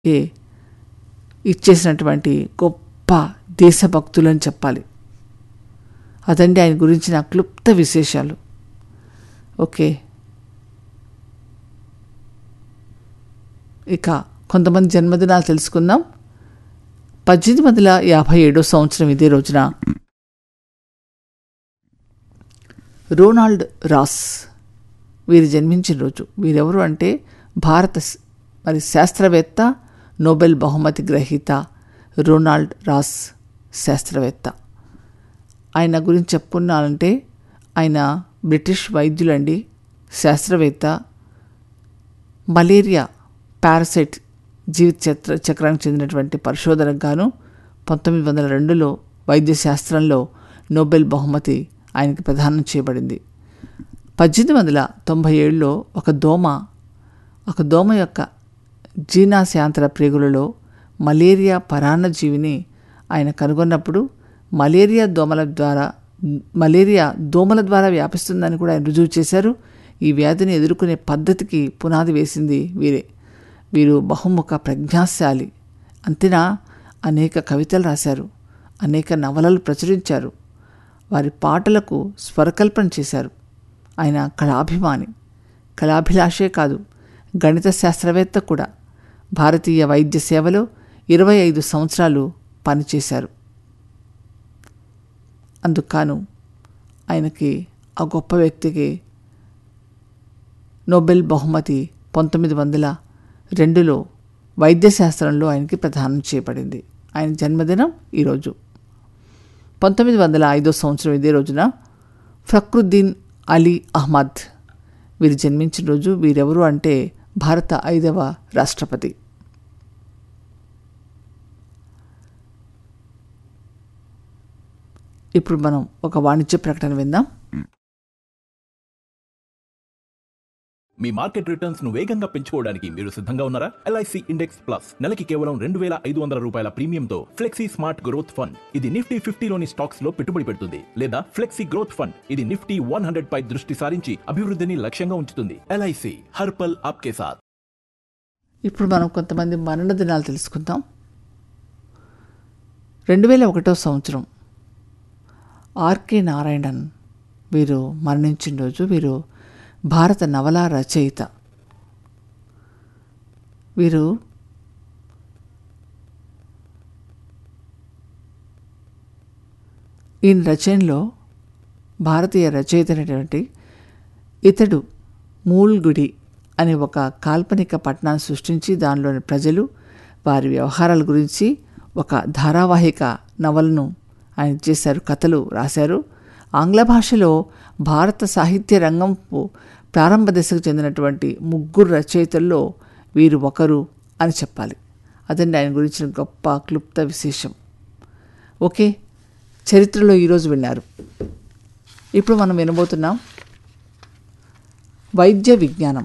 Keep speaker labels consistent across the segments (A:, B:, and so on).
A: ఏ ఇచ్చేసినటువంటి గొప్ప దేశభక్తులని చెప్పాలి అదండి ఆయన గురించిన క్లుప్త విశేషాలు ఓకే ఇక కొంతమంది జన్మదినాలు తెలుసుకుందాం పద్దెనిమిది వందల యాభై ఏడో సంవత్సరం ఇదే రోజున రోనాల్డ్ రాస్ వీరు జన్మించిన రోజు వీరెవరు అంటే భారత స్- మరి శాస్త్రవేత్త నోబెల్ బహుమతి గ్రహీత రోనాల్డ్ రాస్ శాస్త్రవేత్త ఆయన గురించి చెప్పుకున్నానంటే ఆయన బ్రిటిష్ వైద్యులండి శాస్త్రవేత్త మలేరియా పారసైట్ జీవిత చక్ర చక్రానికి చెందినటువంటి పరిశోధనకు గాను పంతొమ్మిది వందల రెండులో వైద్య శాస్త్రంలో నోబెల్ బహుమతి ఆయనకి ప్రదానం చేయబడింది పద్దెనిమిది వందల తొంభై ఏడులో ఒక దోమ ఒక దోమ యొక్క జీర్ణాశయాంతర ప్రేగులలో మలేరియా పరాన్నజీవిని ఆయన కనుగొన్నప్పుడు మలేరియా దోమల ద్వారా మలేరియా దోమల ద్వారా వ్యాపిస్తుందని కూడా ఆయన రుజువు చేశారు ఈ వ్యాధిని ఎదుర్కొనే పద్ధతికి పునాది వేసింది వీరే వీరు బహుముఖ ప్రజ్ఞాశాలి అంతేనా అనేక కవితలు రాశారు అనేక నవలలు ప్రచురించారు వారి పాటలకు స్వరకల్పన చేశారు ఆయన కళాభిమాని కళాభిలాషే కాదు గణిత శాస్త్రవేత్త కూడా భారతీయ వైద్య సేవలో ఇరవై ఐదు సంవత్సరాలు పనిచేశారు అందుకు ఆయనకి ఆ గొప్ప వ్యక్తికి నోబెల్ బహుమతి పంతొమ్మిది వందల రెండులో వైద్యశాస్త్రంలో ఆయనకి ప్రదానం చేయబడింది ఆయన జన్మదినం ఈరోజు పంతొమ్మిది వందల ఐదో సంవత్సరం ఇదే రోజున ఫక్రుద్దీన్ అలీ అహ్మద్ వీరు జన్మించిన రోజు వీరెవరు అంటే భారత ఐదవ రాష్ట్రపతి ఇప్పుడు మనం ఒక వాణిజ్య ప్రకటన విందాం
B: మీ మార్కెట్ రిటర్న్స్ ను వేగంగా పెంచుకోవడానికి మీరు సిద్ధంగా ఉన్నారా ఎల్ఐసి ఇండెక్స్ ప్లస్ నెలకి కేవలం రెండు వేల ఐదు వందల రూపాయల ప్రీమియంతో ఫ్లెక్సీ స్మార్ట్ గ్రోత్ ఫండ్ ఇది నిఫ్టీ ఫిఫ్టీలోని స్టాక్స్ లో పెట్టుబడి పెడుతుంది లేదా ఫ్లెక్సీ గ్రోత్ ఫండ్ ఇది నిఫ్టీ వన్ హండ్రెడ్ పై దృష్టి సారించి అభివృద్ధిని లక్ష్యంగా ఉంచుతుంది ఎల్ఐసి హర్పల్ ఆప్కే సాత్
A: ఇప్పుడు మనం కొంతమంది మరణ దినాలు తెలుసుకుందాం రెండు వేల ఒకటో సంవత్సరం ఆర్కే నారాయణన్ వీరు మరణించిన రోజు వీరు భారత నవలా రచయిత వీరు ఈయన రచనలో భారతీయ రచయిత అయినటువంటి ఇతడు మూల్గుడి అనే ఒక కాల్పనిక పట్టణాన్ని సృష్టించి దానిలోని ప్రజలు వారి వ్యవహారాల గురించి ఒక ధారావాహిక నవలను ఆయన చేశారు కథలు రాశారు ఆంగ్ల భాషలో భారత సాహిత్య రంగం ప్రారంభ దశకు చెందినటువంటి ముగ్గురు రచయితల్లో వీరు ఒకరు అని చెప్పాలి అదండి ఆయన గురించిన గొప్ప క్లుప్త విశేషం ఓకే చరిత్రలో ఈరోజు విన్నారు ఇప్పుడు మనం వినబోతున్నాం వైద్య విజ్ఞానం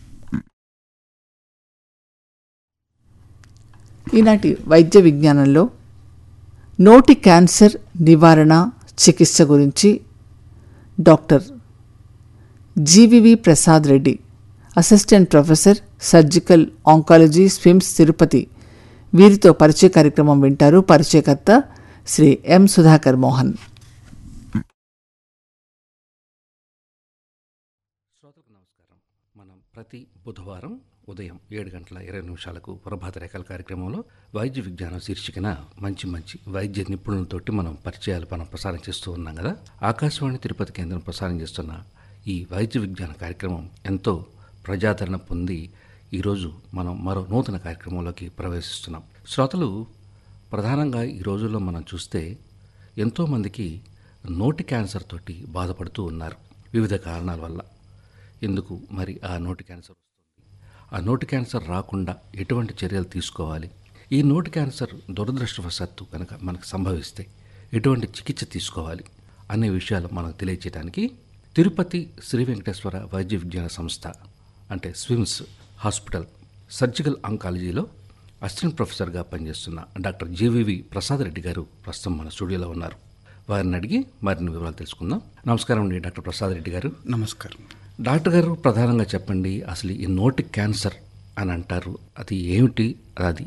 A: ఈనాటి వైద్య విజ్ఞానంలో నోటి క్యాన్సర్ నివారణ చికిత్స గురించి doctor GVV Prasad Reddy assistant professor surgical oncology SVIMS Tirupati వీరితో పరిచయ కార్యక్రమం వింటారు పరిచయకర్త శ్రీ ఎం సుధాకర్ మోహన్
C: శ్రోతలకు నమస్కారం మనం ప్రతి బుధవారం ఉదయం ఏడు గంటల ఇరవై నిమిషాలకు ప్రభాత రేఖల కార్యక్రమంలో వైద్య విజ్ఞానం శీర్షికన మంచి మంచి వైద్య నిపుణులతోటి మనం పరిచయాలు మనం ప్రసారం చేస్తూ ఉన్నాం కదా ఆకాశవాణి తిరుపతి కేంద్రం ప్రసారం చేస్తున్న ఈ వైద్య విజ్ఞాన కార్యక్రమం ఎంతో ప్రజాదరణ పొంది ఈరోజు మనం మరో నూతన కార్యక్రమంలోకి ప్రవేశిస్తున్నాం శ్రోతలు ప్రధానంగా ఈ రోజుల్లో మనం చూస్తే ఎంతోమందికి నోటి క్యాన్సర్ తోటి బాధపడుతూ ఉన్నారు వివిధ కారణాల వల్ల ఎందుకు మరి ఆ నోటి క్యాన్సర్ వస్తుంది ఆ నోటి క్యాన్సర్ రాకుండా ఎటువంటి చర్యలు తీసుకోవాలి ఈ నోటి క్యాన్సర్ దురదృష్టవశాత్తు కనుక మనకు సంభవిస్తే ఎటువంటి చికిత్స తీసుకోవాలి అనే విషయాలు మనకు తెలియచేయడానికి తిరుపతి శ్రీ వెంకటేశ్వర వైద్య విజ్ఞాన సంస్థ అంటే స్విమ్స్ హాస్పిటల్ సర్జికల్ ఆంకాలజీలో అసిస్టెంట్ ప్రొఫెసర్గా పనిచేస్తున్న డాక్టర్ జేవివి ప్రసాద్ రెడ్డి గారు ప్రస్తుతం మన స్టూడియోలో ఉన్నారు వారిని అడిగి మరిన్ని వివరాలు తెలుసుకుందాం నమస్కారం అండి డాక్టర్ ప్రసాద్ రెడ్డి గారు
D: నమస్కారం
C: డాక్టర్ గారు ప్రధానంగా చెప్పండి అసలు ఈ నోటి క్యాన్సర్ అని అంటారు అది ఏమిటి అది